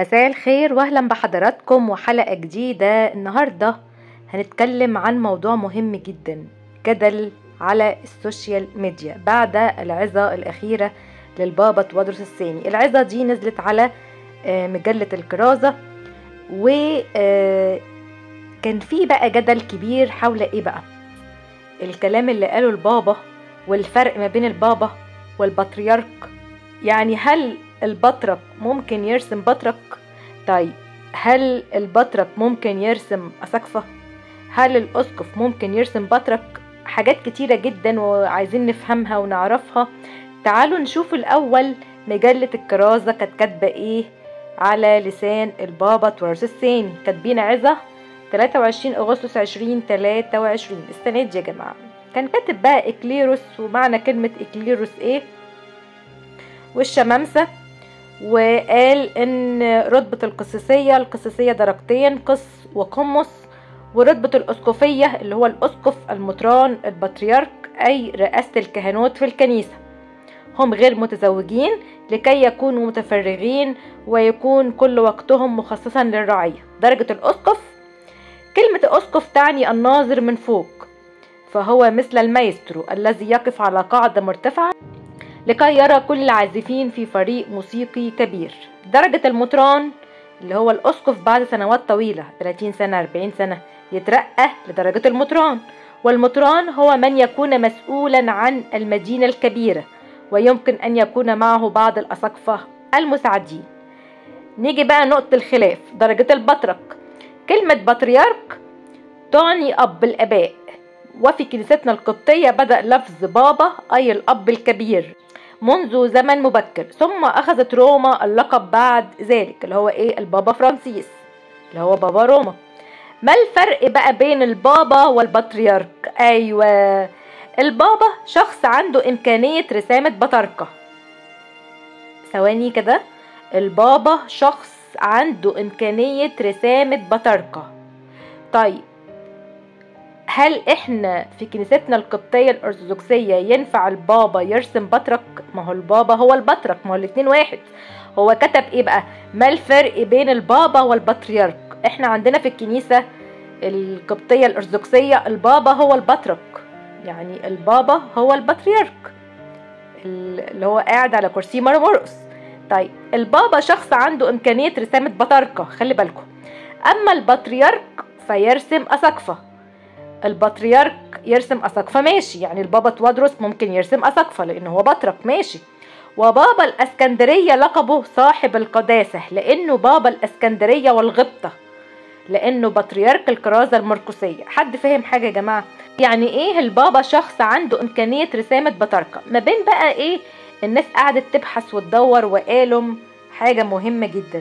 مساء الخير واهلا بحضراتكم وحلقة جديدة النهاردة هنتكلم عن موضوع مهم جدا جدل على السوشيال ميديا بعد العظة الأخيرة للبابا تودرس الثاني العظة دي نزلت على آه، مجلة الكرازة وكان في بقى جدل كبير حول ايه بقى الكلام اللي قاله البابا والفرق ما بين البابا والبطريرك يعني هل البطرك ممكن يرسم بطرك طيب هل البطرك ممكن يرسم أسقفة هل الأسقف ممكن يرسم بطرك حاجات كتيرة جدا وعايزين نفهمها ونعرفها تعالوا نشوف الأول مجلة الكرازة كانت كاتبة إيه على لسان البابا تورس الثاني كاتبين عظة 23 أغسطس 2023 السنة دي يا جماعة كان كاتب بقى إكليروس ومعنى كلمة إكليروس إيه والشمامسة وقال ان رتبة القسيسية القسيسية درجتين قس وقمص ورتبة الأسقفية اللي هو الأسقف المطران البطريرك أي رئاسة الكهنوت في الكنيسة هم غير متزوجين لكي يكونوا متفرغين ويكون كل وقتهم مخصصا للرعية درجة الأسقف كلمة أسقف تعني الناظر من فوق فهو مثل المايسترو الذي يقف على قاعدة مرتفعة لكي يرى كل العازفين في فريق موسيقي كبير درجة المطران اللي هو الأسقف بعد سنوات طويلة 30 سنة 40 سنة يترقى لدرجة المطران والمطران هو من يكون مسؤولا عن المدينة الكبيرة ويمكن أن يكون معه بعض الأساقفة المساعدين نيجي بقى نقطة الخلاف درجة البطرك كلمة بطريرك تعني أب الآباء وفي كنيستنا القبطية بدأ لفظ بابا أي الأب الكبير منذ زمن مبكر ثم أخذت روما اللقب بعد ذلك اللي هو إيه البابا فرانسيس اللي هو بابا روما ما الفرق بقى بين البابا والبطريرك أيوة البابا شخص عنده إمكانية رسامة بطاركة ثواني كده البابا شخص عنده إمكانية رسامة بطاركة طيب هل احنا في كنيستنا القبطية الأرثوذكسية ينفع البابا يرسم بطرك؟ ما هو البابا هو البطرك ما هو الاتنين واحد هو كتب ايه بقى؟ ما الفرق بين البابا والبطريرك؟ احنا عندنا في الكنيسة القبطية الأرثوذكسية البابا هو البطرك يعني البابا هو البطريرك اللي هو قاعد على كرسي مرمرقس طيب البابا شخص عنده إمكانية رسامة بطاركة خلي بالكم أما البطريرك فيرسم أسقفة البطريرك يرسم أسقفة ماشي يعني البابا توادرس ممكن يرسم أسقفة لأنه هو بطرك ماشي وبابا الأسكندرية لقبه صاحب القداسة لأنه بابا الأسكندرية والغبطة لأنه بطريرك الكرازة المرقسية حد فاهم حاجة يا جماعة يعني إيه البابا شخص عنده إمكانية رسامة بطاركة ما بين بقى إيه الناس قعدت تبحث وتدور وقالوا حاجة مهمة جدا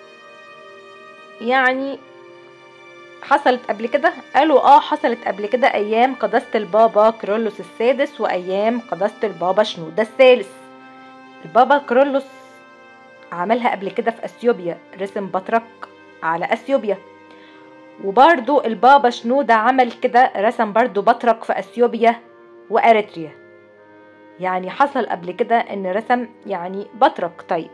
يعني حصلت قبل كده قالوا اه حصلت قبل كده ايام قداسة البابا كرولوس السادس وايام قداسة البابا شنودة الثالث البابا كرولوس عملها قبل كده في اثيوبيا رسم بطرك على اثيوبيا وبرضو البابا شنودة عمل كده رسم برضو بطرك في اثيوبيا واريتريا يعني حصل قبل كده ان رسم يعني بطرك طيب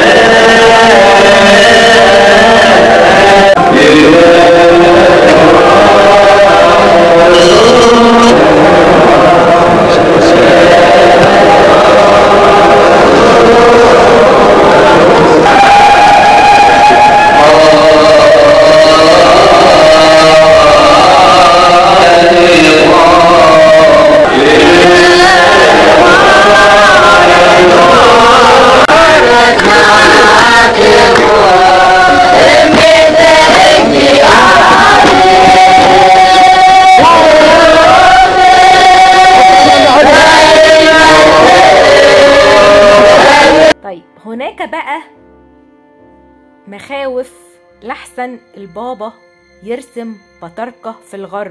Yeah. مخاوف لحسن البابا يرسم بطاركة في الغرب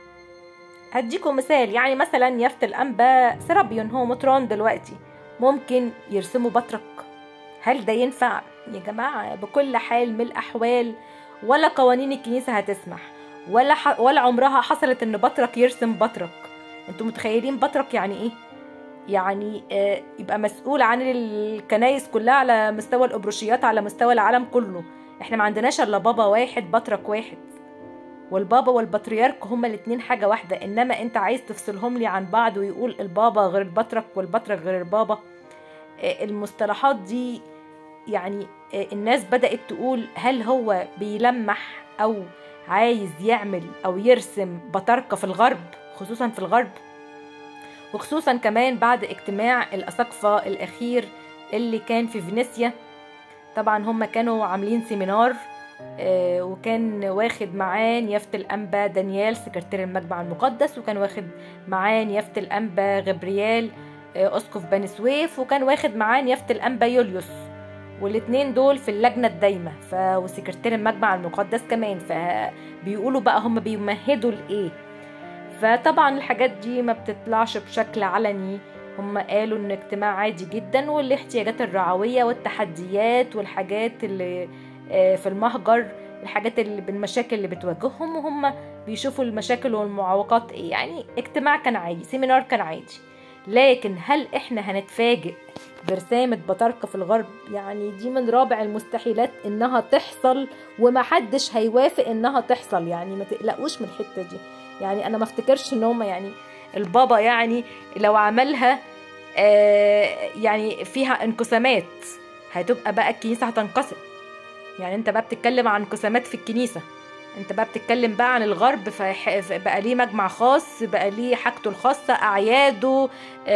هديكم مثال يعني مثلا يافت الأنبا سرابيون هو مطران دلوقتي ممكن يرسموا بطرك هل ده ينفع يا جماعة بكل حال من الأحوال ولا قوانين الكنيسة هتسمح ولا ح... ولا عمرها حصلت ان بطرك يرسم بطرك انتوا متخيلين بطرك يعني ايه يعني آه يبقى مسؤول عن الكنايس كلها على مستوى الابروشيات على مستوى العالم كله احنا ما عندناش الا بابا واحد بطرك واحد والبابا والبطريرك هما الاتنين حاجة واحدة انما انت عايز تفصلهم لي عن بعض ويقول البابا غير البطرك والبطرك غير البابا آه المصطلحات دي يعني آه الناس بدأت تقول هل هو بيلمح او عايز يعمل او يرسم بطاركة في الغرب خصوصا في الغرب وخصوصا كمان بعد اجتماع الأساقفة الأخير اللي كان في فينيسيا طبعا هم كانوا عاملين سيمينار آه وكان واخد معاه نيافة الأنبا دانيال سكرتير المجمع المقدس وكان واخد معاه نيافة الأنبا غبريال آه أسقف بني سويف وكان واخد معاه نيافة الأنبا يوليوس والاتنين دول في اللجنة الدايمة ف... وسكرتير المجمع المقدس كمان فبيقولوا بقى هم بيمهدوا لإيه فطبعا الحاجات دي ما بتطلعش بشكل علني هم قالوا ان اجتماع عادي جدا والاحتياجات الرعوية والتحديات والحاجات اللي في المهجر الحاجات اللي بالمشاكل اللي بتواجههم وهم بيشوفوا المشاكل والمعوقات ايه يعني اجتماع كان عادي سيمينار كان عادي لكن هل احنا هنتفاجئ برسامة بطاركة في الغرب يعني دي من رابع المستحيلات انها تحصل ومحدش هيوافق انها تحصل يعني ما تقلقوش من الحتة دي يعني انا ما افتكرش ان هم يعني البابا يعني لو عملها آه يعني فيها انقسامات هتبقى بقى الكنيسة هتنقسم يعني انت بقى بتتكلم عن انقسامات في الكنيسة انت بقى بتتكلم بقى عن الغرب بقى ليه مجمع خاص بقى ليه حاجته الخاصة اعياده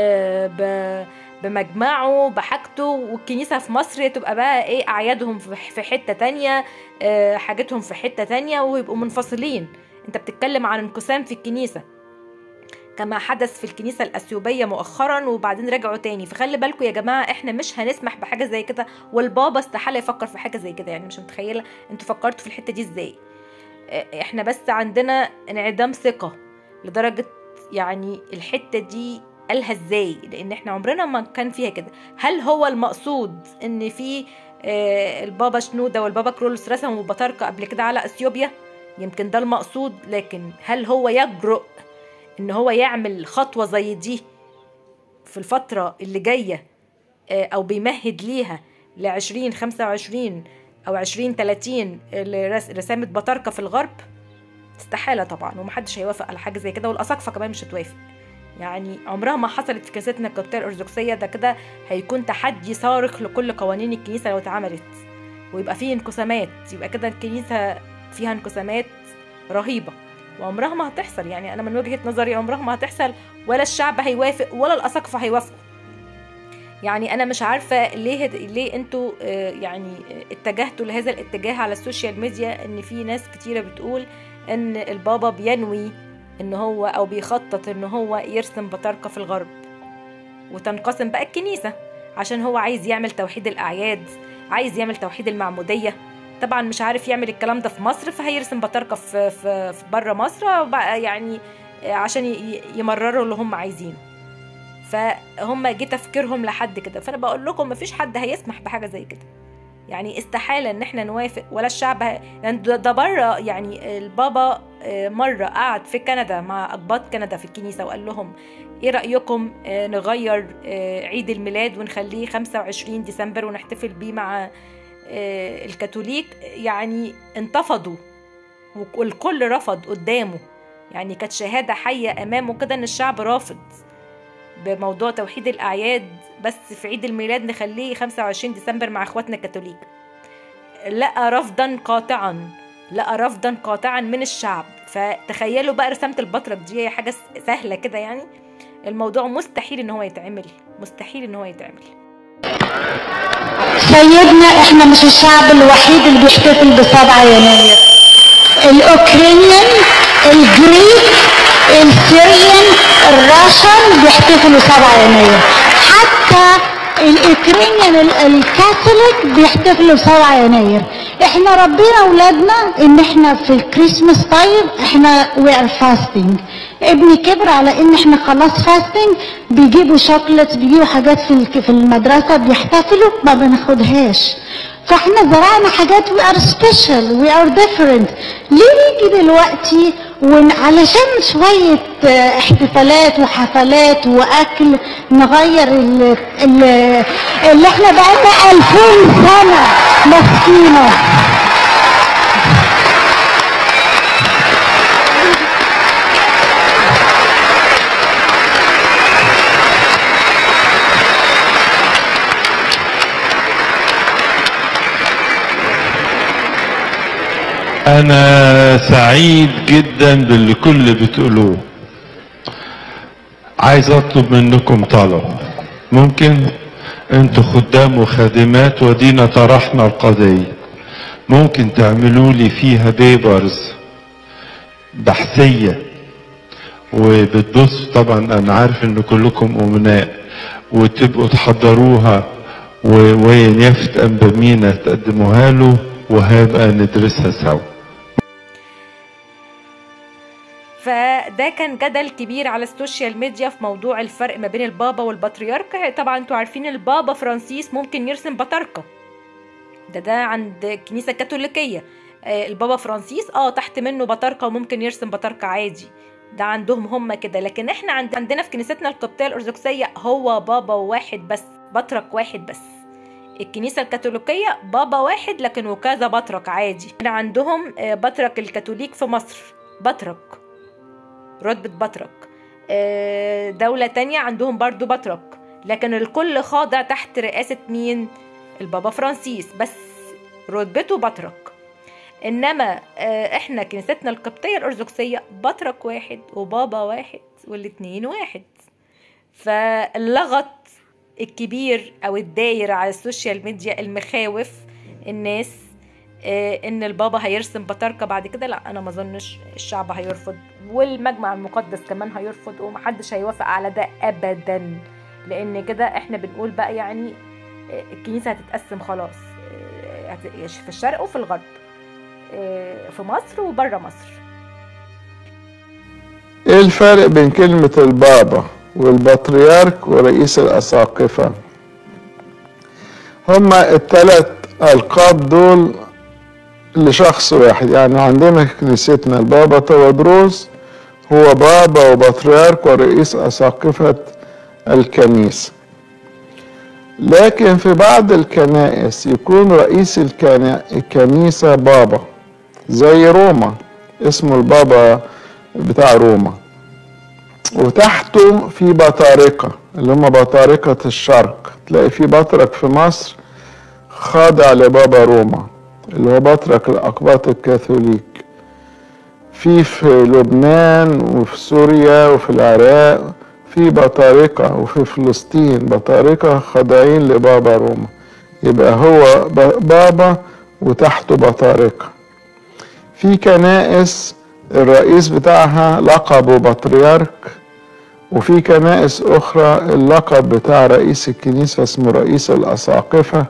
آه بمجمعه بحاجته والكنيسة في مصر تبقى بقى ايه اعيادهم في حتة تانية آه حاجتهم في حتة تانية ويبقوا منفصلين انت بتتكلم عن انقسام في الكنيسة كما حدث في الكنيسة الأثيوبية مؤخرا وبعدين رجعوا تاني فخلي بالكم يا جماعة احنا مش هنسمح بحاجة زي كده والبابا استحالة يفكر في حاجة زي كده يعني مش متخيلة انتوا فكرتوا في الحتة دي ازاي احنا بس عندنا انعدام ثقة لدرجة يعني الحتة دي قالها ازاي لان احنا عمرنا ما كان فيها كده هل هو المقصود ان في اه البابا شنودة والبابا كرولوس رسموا بطاركة قبل كده على اثيوبيا يمكن ده المقصود لكن هل هو يجرؤ ان هو يعمل خطوة زي دي في الفترة اللي جاية اه او بيمهد ليها لعشرين خمسة وعشرين او عشرين تلاتين رسامة بطاركة في الغرب استحالة طبعا ومحدش هيوافق على حاجة زي كده والأساقفة كمان مش هتوافق يعني عمرها ما حصلت في كنيستنا القبطية الأرثوذكسية ده كده هيكون تحدي صارخ لكل قوانين الكنيسة لو اتعملت ويبقى فيه انقسامات يبقى كده الكنيسة فيها انقسامات رهيبة وعمرها ما هتحصل يعني أنا من وجهة نظري عمرها ما هتحصل ولا الشعب هيوافق ولا الأساقفة هيوافقوا يعني أنا مش عارفة ليه ليه أنتوا يعني اتجهتوا لهذا الاتجاه على السوشيال ميديا إن في ناس كتيرة بتقول إن البابا بينوي ان هو او بيخطط ان هو يرسم بطاركه في الغرب وتنقسم بقى الكنيسه عشان هو عايز يعمل توحيد الاعياد عايز يعمل توحيد المعموديه طبعا مش عارف يعمل الكلام ده في مصر فهيرسم بطاركه في في, في بره مصر بقى يعني عشان يمرروا اللي هم عايزينه فهم جه تفكيرهم لحد كده فانا بقول لكم مفيش حد هيسمح بحاجه زي كده يعني استحاله ان احنا نوافق ولا الشعب يعني ده بره يعني البابا مره قعد في كندا مع اقباط كندا في الكنيسه وقال لهم ايه رايكم نغير عيد الميلاد ونخليه 25 ديسمبر ونحتفل بيه مع الكاثوليك يعني انتفضوا والكل رفض قدامه يعني كانت شهاده حيه امامه كده ان الشعب رافض بموضوع توحيد الأعياد بس في عيد الميلاد نخليه 25 ديسمبر مع اخواتنا الكاثوليك لقى رفضا قاطعا لقى رفضا قاطعا من الشعب فتخيلوا بقى رسامة البطرك دي هي حاجة سهلة كده يعني الموضوع مستحيل ان هو يتعمل مستحيل ان هو يتعمل سيدنا احنا مش الشعب الوحيد اللي بيحتفل بسبعة يناير الاوكرانيان الجريك السوريان الراشن بيحتفلوا 7 يناير حتى الاوكرانيان الكاثوليك بيحتفلوا 7 يناير احنا ربينا اولادنا ان احنا في الكريسماس تايم احنا وي ار فاستنج ابني كبر على ان احنا خلاص فاستنج بيجيبوا شوكليت بيجيبوا حاجات في الك- في المدرسه بيحتفلوا ما بناخدهاش فاحنا زرعنا حاجات وي ار سبيشال وي ار ديفرنت ليه نيجي دلوقتي ون- علشان شوية آه، احتفالات وحفلات وأكل نغير ال- ال- اللي احنا بقالنا ألفين سنة ماسكينه انا سعيد جدا باللي كل اللي بتقولوه عايز اطلب منكم طلب ممكن انتوا خدام وخادمات ودينا طرحنا القضية ممكن تعملوا لي فيها بيبرز بحثية وبتبصوا طبعا انا عارف ان كلكم امناء وتبقوا تحضروها و- وين يافت انبامينا تقدموها له وهيبقى ندرسها سوا فده كان جدل كبير على السوشيال ميديا في موضوع الفرق ما بين البابا والبطريرك طبعا انتوا عارفين البابا فرانسيس ممكن يرسم بطاركة ده ده عند الكنيسة الكاثوليكية آه، البابا فرانسيس اه تحت منه بطاركة وممكن يرسم بطاركة عادي ده عندهم هم كده لكن احنا عند عندنا في كنيستنا القبطية الأرثوذكسية هو بابا واحد بس بطرك واحد بس الكنيسة الكاثوليكية بابا واحد لكن وكذا بطرك عادي احنا عندهم آه، بطرك الكاثوليك في مصر بطرك رتبة بطرك آه، دولة تانية عندهم برضو بطرك لكن الكل خاضع تحت رئاسة مين البابا فرانسيس بس رتبته بطرك انما آه، احنا كنيستنا القبطية الارثوذكسية بطرك واحد وبابا واحد والاتنين واحد فاللغط الكبير او الداير على السوشيال ميديا المخاوف الناس آه، ان البابا هيرسم بطاركه بعد كده لا انا ما اظنش الشعب هيرفض والمجمع المقدس كمان هيرفض ومحدش هيوافق على ده ابدا لان كده احنا بنقول بقى يعني آه، الكنيسه هتتقسم خلاص آه، هت- في الشرق وفي الغرب آه، في مصر وبره مصر ايه الفرق بين كلمة البابا والبطريرك ورئيس الأساقفة هما التلات ألقاب دول لشخص واحد يعني عندنا في كنيستنا البابا تودروس هو بابا وبطريرك ورئيس أساقفة الكنيسة لكن في بعض الكنائس يكون رئيس الكنا- الكنيسة بابا زي روما اسمه البابا بتاع روما وتحته في بطاركة اللي هم بطاركة الشرق تلاقي في بطرك في مصر خاضع لبابا روما اللي هو بطرك الأقباط الكاثوليك في في لبنان وفي سوريا وفي العراق في بطاركة وفي فلسطين بطاركة خاضعين لبابا روما يبقى هو ب- بابا وتحته بطاركة في كنائس الرئيس بتاعها لقبه بطريرك وفي كنائس أخرى اللقب بتاع رئيس الكنيسة اسمه رئيس الأساقفة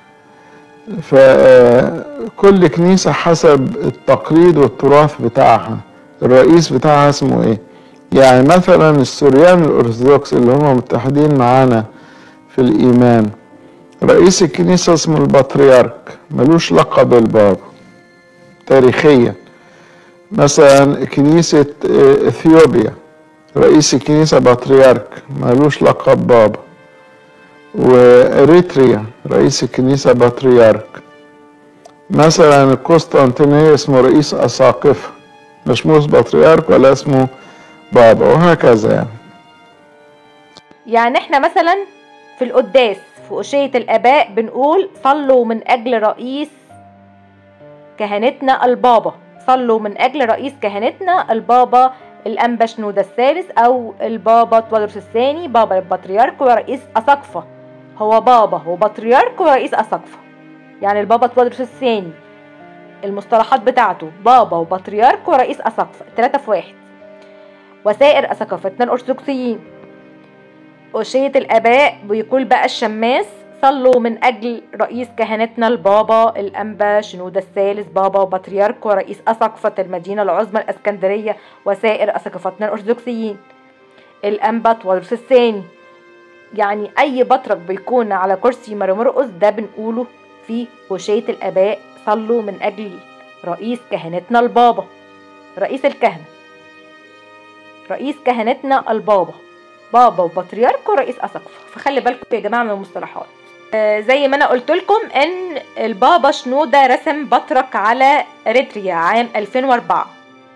فكل كنيسة حسب التقليد والتراث بتاعها الرئيس بتاعها اسمه ايه يعني مثلا السوريان الأرثوذكس اللي هم متحدين معانا في الإيمان رئيس الكنيسة اسمه البطريرك ملوش لقب البابا تاريخيا مثلا كنيسة آه، اثيوبيا رئيس الكنيسة بطريرك مالوش لقب بابا واريتريا رئيس الكنيسة بطريرك مثلا القسطنطينية اسمه رئيس أساقفة مش موس بطريرك ولا اسمه بابا وهكذا يعني يعني احنا مثلا في القداس في أشية الآباء بنقول صلوا من أجل رئيس كهنتنا البابا صلوا من أجل رئيس كهنتنا البابا الأنبا شنودة الثالث أو البابا تودرس الثاني بابا البطريرك ورئيس أساقفة هو بابا وبطريرك ورئيس أساقفة يعني البابا تودرس الثاني المصطلحات بتاعته بابا وبطريرك ورئيس أساقفة التلاتة في واحد وسائر أساقفتنا الأرثوذكسيين أشية الآباء بيقول بقى الشماس صلوا من أجل رئيس كهنتنا البابا الأنبا شنودة الثالث بابا وبطريرك ورئيس أساقفة المدينة العظمى الإسكندرية وسائر أساقفتنا الأرثوذكسيين الأنبا طوالرس الثاني يعني أي بطرك بيكون على كرسي مرمرقس ده بنقوله في وشية الآباء صلوا من أجل رئيس كهنتنا البابا رئيس الكهنة رئيس كهنتنا البابا بابا وبطريرك ورئيس أساقفة فخلي بالكم يا جماعة من المصطلحات آه، زي ما انا قلت لكم ان البابا شنودة رسم بطرك على اريتريا عام 2004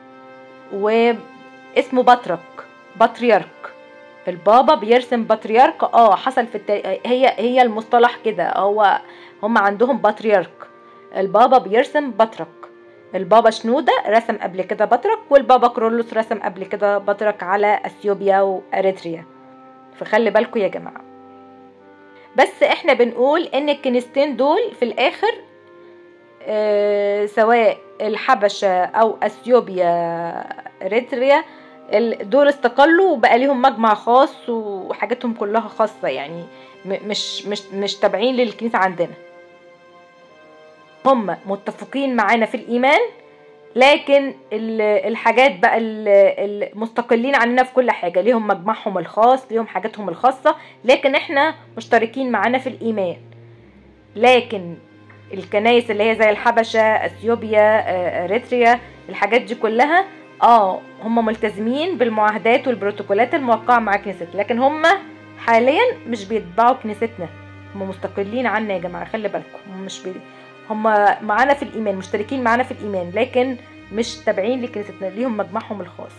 واسمه بطرك بطريرك البابا بيرسم بطريرك اه حصل في التاريخ هي هي المصطلح كده هو هم عندهم بطريرك البابا بيرسم بطرك البابا شنودة رسم قبل كده بطرك والبابا كرولوس رسم قبل كده بطرك على اثيوبيا واريتريا فخلي بالكم يا جماعه بس احنا بنقول ان الكنيستين دول في الاخر آه سواء الحبشة او اثيوبيا اريتريا ال- دول استقلوا وبقى ليهم مجمع خاص وحاجاتهم كلها خاصة يعني م- مش مش مش تابعين للكنيسة عندنا هم متفقين معانا في الايمان لكن ال- الحاجات بقى ال- المستقلين عننا في كل حاجة ليهم مجمعهم الخاص ليهم حاجاتهم الخاصة لكن احنا مشتركين معانا في الإيمان لكن الكنايس اللي هي زي الحبشة اثيوبيا آه، اريتريا الحاجات دي كلها اه هم ملتزمين بالمعاهدات والبروتوكولات الموقعة مع كنيستنا لكن هم حاليا مش بيتبعوا كنيستنا هم مستقلين عنا يا جماعة خلي بالكم هم مش بي... هم معانا في الإيمان مشتركين معانا في الإيمان لكن مش تابعين لكنيستنا ليهم مجمعهم الخاص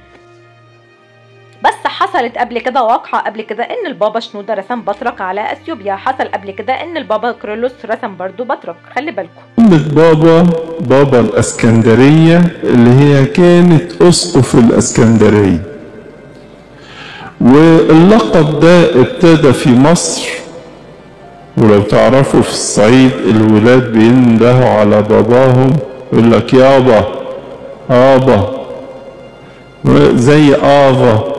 بس حصلت قبل كده واقعة قبل كده ان البابا شنودة رسم بطرك على اثيوبيا حصل قبل كده ان البابا كرولوس رسم برضو بطرك خلي بالكم كلمة بابا بابا الاسكندرية اللي هي كانت اسقف الاسكندرية واللقب ده ابتدى في مصر ولو تعرفوا في الصعيد الولاد بيندهوا على باباهم يقول لك يابا ابا زي افا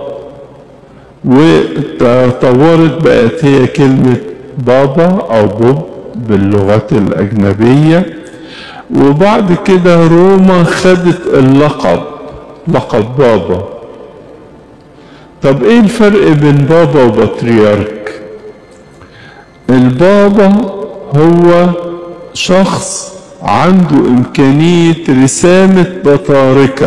وتطورت بقت هي كلمة بابا أو بوب باللغات الأجنبية وبعد كده روما خدت اللقب لقب بابا طب ايه الفرق بين بابا وبطريرك البابا هو شخص عنده إمكانية رسامة بطاركة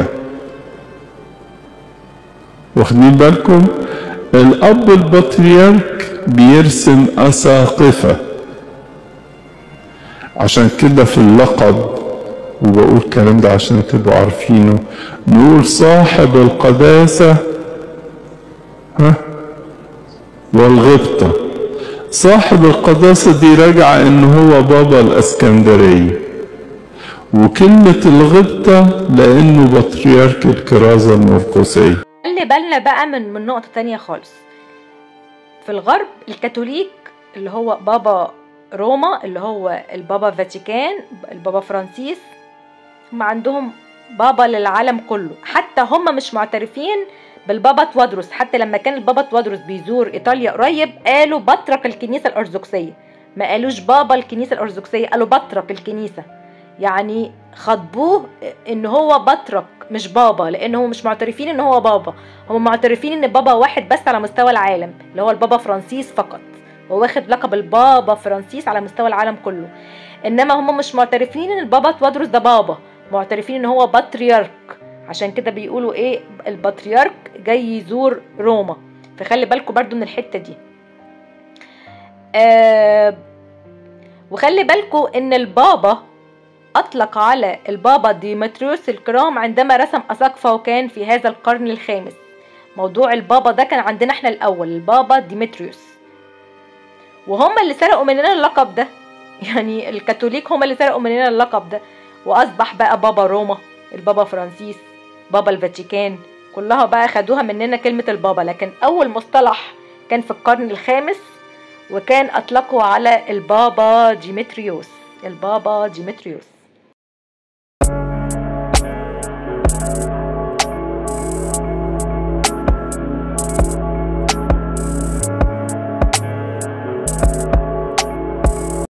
واخدين بالكم الاب البطريرك بيرسم اساقفه عشان كده في اللقب وبقول الكلام ده عشان تبقوا عارفينه نقول صاحب القداسة ها والغبطة صاحب القداسة دي راجعة ان هو بابا الاسكندرية وكلمة الغبطة لانه بطريرك الكرازة المرقسية خلي بالنا بقى من من نقطة تانية خالص في الغرب الكاثوليك اللي هو بابا روما اللي هو البابا فاتيكان البابا فرانسيس هم عندهم بابا للعالم كله حتى هم مش معترفين بالبابا توادروس حتى لما كان البابا توادروس بيزور ايطاليا قريب قالوا بطرك الكنيسه الارثوذكسيه ما قالوش بابا الكنيسه الارثوذكسيه قالوا بطرك الكنيسه يعني خاطبوه ان هو بطرك مش بابا لان هم مش معترفين ان هو بابا هم معترفين ان بابا واحد بس على مستوى العالم اللي هو البابا فرانسيس فقط هو واخد لقب البابا فرانسيس على مستوى العالم كله انما هم مش معترفين ان البابا توادروس ده بابا معترفين ان هو بطريرك عشان كده بيقولوا ايه البطريرك جاي يزور روما فخلي بالكم برضو من الحته دي آه وخلي بالكم ان البابا أطلق على البابا ديمتريوس الكرام عندما رسم أساقفة وكان في هذا القرن الخامس موضوع البابا ده كان عندنا احنا الأول البابا ديمتريوس وهم اللي سرقوا مننا اللقب ده يعني الكاثوليك هم اللي سرقوا مننا اللقب ده وأصبح بقى بابا روما البابا فرانسيس بابا الفاتيكان كلها بقى خدوها مننا كلمة البابا لكن أول مصطلح كان في القرن الخامس وكان أطلقوا على البابا ديمتريوس البابا ديمتريوس